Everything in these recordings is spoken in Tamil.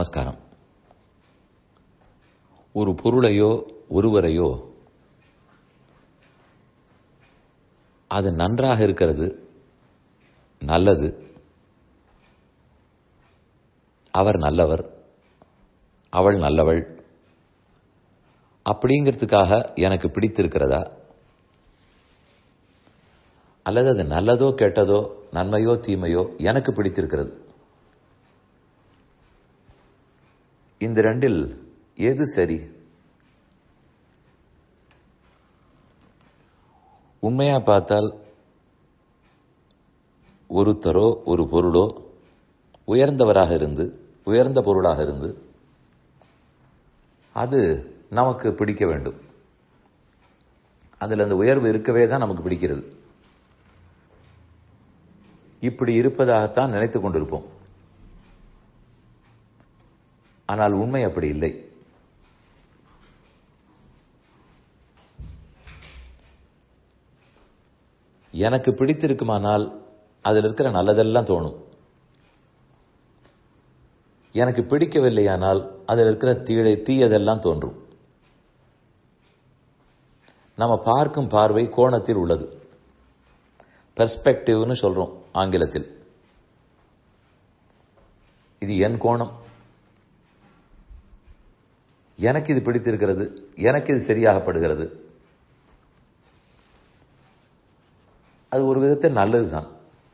நமஸ்காரம் ஒரு பொருளையோ ஒருவரையோ அது நன்றாக இருக்கிறது நல்லது அவர் நல்லவர் அவள் நல்லவள் அப்படிங்கிறதுக்காக எனக்கு பிடித்திருக்கிறதா அல்லது அது நல்லதோ கெட்டதோ நன்மையோ தீமையோ எனக்கு பிடித்திருக்கிறது இந்த ரெண்டில் எது சரி உண்மையா பார்த்தால் ஒருத்தரோ ஒரு பொருளோ உயர்ந்தவராக இருந்து உயர்ந்த பொருளாக இருந்து அது நமக்கு பிடிக்க வேண்டும் அதில் அந்த உயர்வு இருக்கவே தான் நமக்கு பிடிக்கிறது இப்படி இருப்பதாகத்தான் நினைத்துக் கொண்டிருப்போம் ஆனால் உண்மை அப்படி இல்லை எனக்கு பிடித்திருக்குமானால் அதில் இருக்கிற நல்லதெல்லாம் தோணும் எனக்கு பிடிக்கவில்லையானால் அதில் இருக்கிற தீழை தீயதெல்லாம் தோன்றும் நம்ம பார்க்கும் பார்வை கோணத்தில் உள்ளது பெர்ஸ்பெக்டிவ்னு சொல்றோம் ஆங்கிலத்தில் இது என் கோணம் எனக்கு இது பிடித்திருக்கிறது எனக்கு இது சரியாகப்படுகிறது அது ஒரு விதத்தில் நல்லதுதான்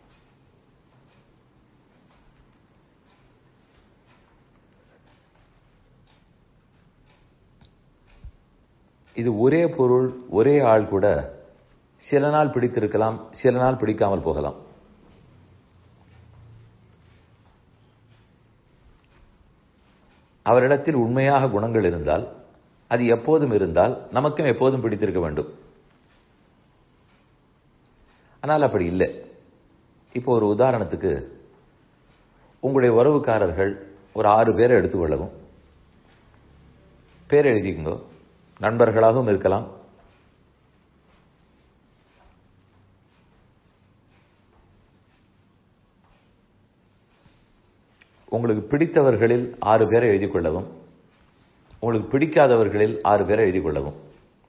இது ஒரே பொருள் ஒரே ஆள் கூட சில நாள் பிடித்திருக்கலாம் சில நாள் பிடிக்காமல் போகலாம் அவரிடத்தில் உண்மையாக குணங்கள் இருந்தால் அது எப்போதும் இருந்தால் நமக்கும் எப்போதும் பிடித்திருக்க வேண்டும் ஆனால் அப்படி இல்லை இப்போ ஒரு உதாரணத்துக்கு உங்களுடைய உறவுக்காரர்கள் ஒரு ஆறு பேரை எடுத்துக்கொள்ளவும் பேர் எழுதிக்கோ நண்பர்களாகவும் இருக்கலாம் உங்களுக்கு பிடித்தவர்களில் ஆறு பேரை எழுதிக் கொள்ளவும் உங்களுக்கு பிடிக்காதவர்களில் ஆறு பேரை எழுதிக் கொள்ளவும்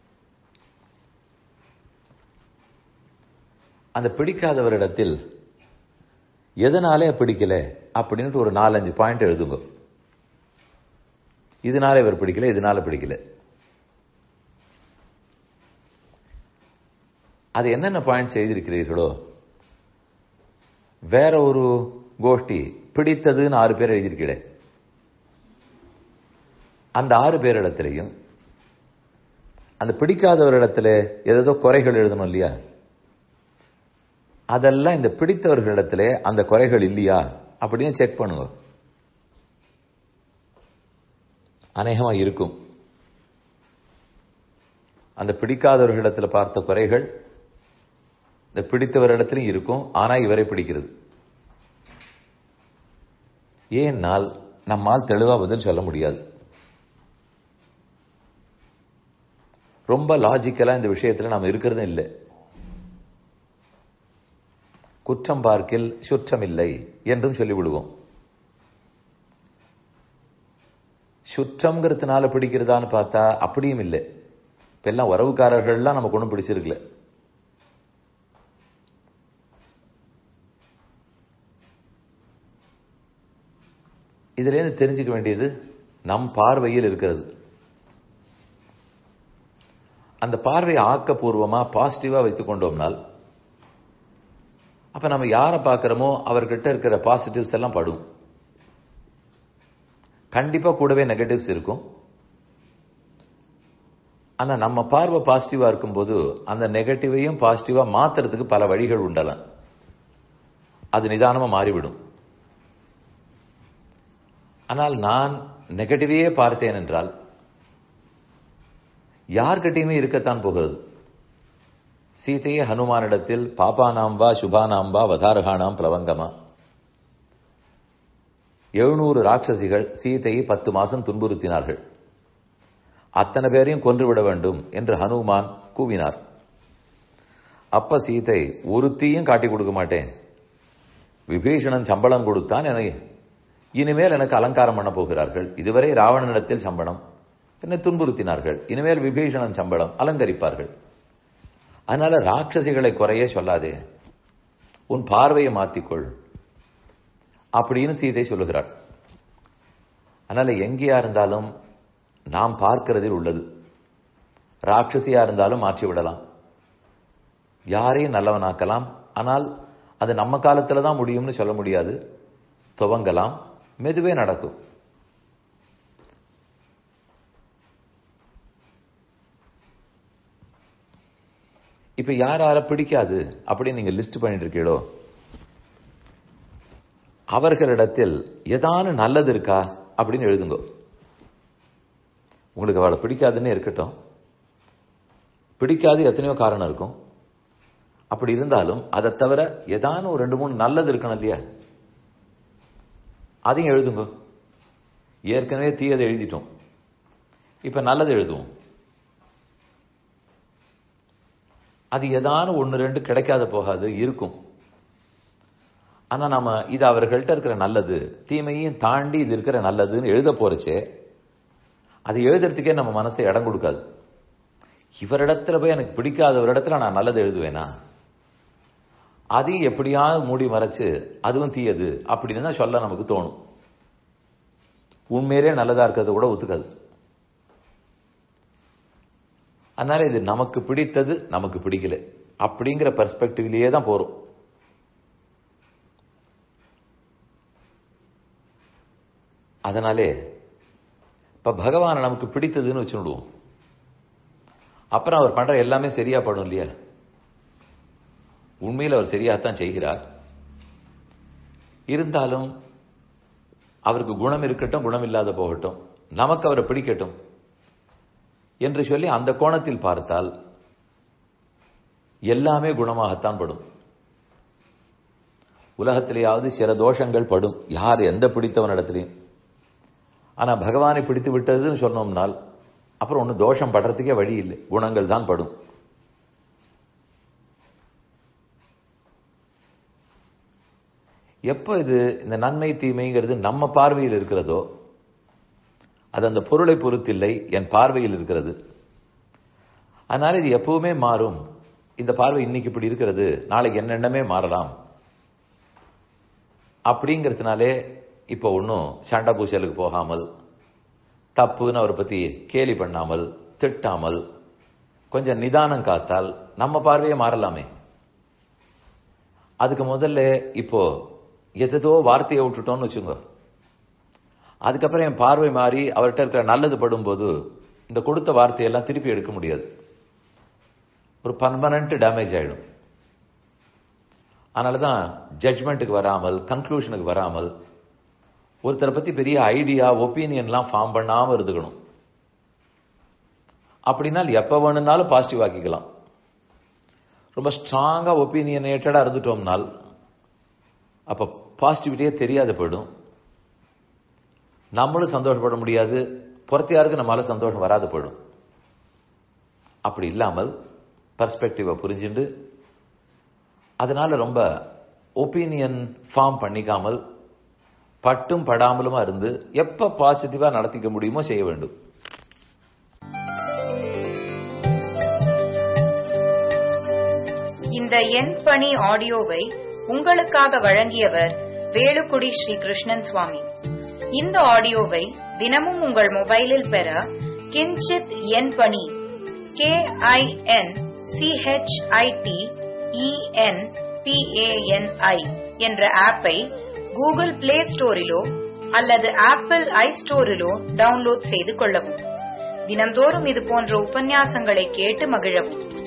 அந்த பிடிக்காதவரிடத்தில் எதனாலே பிடிக்கல அப்படின்ட்டு ஒரு நாலஞ்சு பாயிண்ட் எழுதுங்க இதனால இவர் பிடிக்கல இதனால பிடிக்கல அது என்னென்ன பாயிண்ட்ஸ் எழுதியிருக்கிறீர்களோ வேற ஒரு கோஷ்டி பிடித்ததுன்னு ஆறு பேர் எழுதியிருக்கிறே அந்த ஆறு பேரிடத்திலையும் அந்த பிடிக்காதவரிடத்துல ஏதோ குறைகள் எழுதணும் இல்லையா அதெல்லாம் இந்த பிடித்தவர்களிடத்துல அந்த குறைகள் இல்லையா அப்படின்னு செக் பண்ணுங்க அநேகமா இருக்கும் அந்த பிடிக்காதவர்களிடத்துல பார்த்த குறைகள் இந்த பிடித்தவரிடத்திலும் இருக்கும் ஆனா இவரை பிடிக்கிறது ஏன்னால் நம்மால் தெளிவா பதில் சொல்ல முடியாது ரொம்ப லாஜிக்கலா இந்த விஷயத்துல நாம் இருக்கிறதும் இல்லை குற்றம் பார்க்கில் சுற்றமில்லை என்றும் சொல்லிவிடுவோம் சுற்றம்ங்கிறதுனால பிடிக்கிறதான்னு பார்த்தா அப்படியும் இல்லை இப்ப எல்லாம் உறவுக்காரர்கள்லாம் நமக்கு ஒன்றும் பிடிச்சிருக்கல இதுலேருந்து தெரிஞ்சுக்க வேண்டியது நம் பார்வையில் இருக்கிறது அந்த பார்வையை ஆக்கப்பூர்வமா பாசிட்டிவா வைத்துக் கொண்டோம்னால் அப்ப நம்ம யாரை பார்க்கிறோமோ அவர்கிட்ட இருக்கிற பாசிட்டிவ்ஸ் எல்லாம் படும் கண்டிப்பா கூடவே நெகட்டிவ்ஸ் இருக்கும் ஆனா நம்ம பார்வை பாசிட்டிவா இருக்கும்போது அந்த நெகட்டிவையும் பாசிட்டிவா மாத்துறதுக்கு பல வழிகள் உண்டலாம் அது நிதானமா மாறிவிடும் ஆனால் நான் நெகட்டிவையே பார்த்தேன் என்றால் யார்கிட்டையுமே இருக்கத்தான் போகிறது சீதையே ஹனுமானிடத்தில் பாபானாம் வா சுபானாம் வா வதாரகானாம் பிளவங்கமா எழுநூறு ராட்சசிகள் சீதையை பத்து மாசம் துன்புறுத்தினார்கள் அத்தனை பேரையும் கொன்றுவிட வேண்டும் என்று ஹனுமான் கூவினார் அப்ப சீதை ஒருத்தையும் காட்டி கொடுக்க மாட்டேன் விபீஷணன் சம்பளம் கொடுத்தான் என இனிமேல் எனக்கு அலங்காரம் பண்ண போகிறார்கள் இதுவரை ராவணனிடத்தில் சம்பளம் என்னை துன்புறுத்தினார்கள் இனிமேல் விபீஷணன் சம்பளம் அலங்கரிப்பார்கள் அதனால ராட்சசிகளை குறைய சொல்லாதே உன் பார்வையை மாத்திக்கொள் அப்படின்னு சீதை சொல்லுகிறாள் அதனால எங்கேயா இருந்தாலும் நாம் பார்க்கிறதில் உள்ளது ராட்சசியா இருந்தாலும் மாற்றி விடலாம் யாரையும் நல்லவனாக்கலாம் ஆனால் அது நம்ம காலத்துல தான் முடியும்னு சொல்ல முடியாது துவங்கலாம் மெதுவே நடக்கும் இப்ப யார் யார பிடிக்காது அப்படின்னு நீங்க லிஸ்ட் பண்ணிட்டு இருக்கீங்களோ அவர்களிடத்தில் ஏதானு நல்லது இருக்கா அப்படின்னு எழுதுங்க உங்களுக்கு அவளை பிடிக்காதுன்னு இருக்கட்டும் பிடிக்காது எத்தனையோ காரணம் இருக்கும் அப்படி இருந்தாலும் அதை தவிர ஏதான ஒரு ரெண்டு மூணு நல்லது இருக்கணும் இல்லையா அதையும் எழுதுங்க ஏற்கனவே தீயதை எழுதிட்டோம் இப்ப நல்லது எழுதுவோம் அது ஏதான ஒன்று ரெண்டு கிடைக்காத போகாது இருக்கும் ஆனா நாம இது அவர்கள்ட்ட இருக்கிற நல்லது தீமையும் தாண்டி இது இருக்கிற நல்லதுன்னு எழுத போறச்சே அது எழுதுறதுக்கே நம்ம மனசை இடம் கொடுக்காது இவரிடத்துல போய் எனக்கு பிடிக்காத ஒரு இடத்துல நான் நல்லது எழுதுவேனா அதையும் எப்படியாவது மூடி மறைச்சு அதுவும் தீயது அப்படின்னு தான் சொல்ல நமக்கு தோணும் உண்மையிலே நல்லதா இருக்கிறத கூட ஒத்துக்காது அதனால இது நமக்கு பிடித்தது நமக்கு பிடிக்கல அப்படிங்கிற பெர்ஸ்பெக்டிவ்லயே தான் போறோம் அதனாலே இப்ப பகவான் நமக்கு பிடித்ததுன்னு வச்சுடுவோம் அப்புறம் அவர் பண்ற எல்லாமே சரியா படும் இல்லையா உண்மையில் அவர் சரியாத்தான் செய்கிறார் இருந்தாலும் அவருக்கு குணம் இருக்கட்டும் குணம் இல்லாத போகட்டும் நமக்கு அவரை பிடிக்கட்டும் என்று சொல்லி அந்த கோணத்தில் பார்த்தால் எல்லாமே குணமாகத்தான் படும் உலகத்திலேயாவது சில தோஷங்கள் படும் யார் எந்த பிடித்தவனிடத்திலையும் ஆனா பகவானை பிடித்து விட்டதுன்னு சொன்னோம்னால் அப்புறம் ஒன்றும் தோஷம் படுறதுக்கே வழி இல்லை குணங்கள் தான் படும் எப்போ இது இந்த நன்மை தீமைங்கிறது நம்ம பார்வையில் இருக்கிறதோ அது அந்த பொருளை பொறுத்தில்லை என் பார்வையில் இருக்கிறது அதனால இது எப்பவுமே மாறும் இந்த பார்வை இன்னைக்கு இப்படி இருக்கிறது நாளைக்கு என்னென்னமே மாறலாம் அப்படிங்கிறதுனாலே இப்போ ஒன்றும் சண்டை பூசலுக்கு போகாமல் தப்புன்னு அவரை பற்றி கேலி பண்ணாமல் திட்டாமல் கொஞ்சம் நிதானம் காத்தால் நம்ம பார்வையே மாறலாமே அதுக்கு முதல்ல இப்போ எதோ வார்த்தையை விட்டுட்டோம்னு வச்சுங்க அதுக்கப்புறம் என் பார்வை மாறி அவர்கிட்ட இருக்கிற நல்லது படும்போது இந்த கொடுத்த வார்த்தையெல்லாம் திருப்பி எடுக்க முடியாது ஒரு பர்மனன்ட் டேமேஜ் ஆயிடும் அதனால தான் ஜட்ஜ்மெண்ட்டுக்கு வராமல் கன்க்ளூஷனுக்கு வராமல் ஒருத்தரை பத்தி பெரிய ஐடியா ஒப்பீனியன்லாம் ஃபார்ம் பண்ணாம இருந்துக்கணும் அப்படின்னால் எப்ப வேணும்னாலும் பாசிட்டிவ் ஆக்கிக்கலாம் ரொம்ப ஸ்ட்ராங்கா ஒப்பீனியனேட்டடா இருந்துட்டோம்னால் அப்ப பாசிட்டிவிட்டியே தெரியாத போயிடும் நம்மளும் சந்தோஷப்பட முடியாது புறத்தியாருக்கு நம்மளால சந்தோஷம் வராது போயிடும் அப்படி இல்லாமல் பர்ஸ்பெக்டிவை புரிஞ்சுண்டு அதனால ரொம்ப ஒப்பீனியன் ஃபார்ம் பண்ணிக்காமல் பட்டும் படாமலுமா இருந்து எப்ப பாசிட்டிவா நடத்திக்க முடியுமோ செய்ய வேண்டும் இந்த எண் பணி ஆடியோவை உங்களுக்காக வழங்கியவர் வேலுக்குடி ஸ்ரீ கிருஷ்ணன் சுவாமி இந்த ஆடியோவை தினமும் உங்கள் மொபைலில் பெற கிஞ்சித் எண் பணி கே ஐ என் சிஹெச்ஐடி இஎன் பிஏஎன்ஐ என்ற ஆப்பை கூகுள் பிளே ஸ்டோரிலோ அல்லது ஆப்பிள் ஐ ஸ்டோரிலோ டவுன்லோட் செய்து கொள்ளவும் தினந்தோறும் இது போன்ற உபன்யாசங்களை கேட்டு மகிழவும்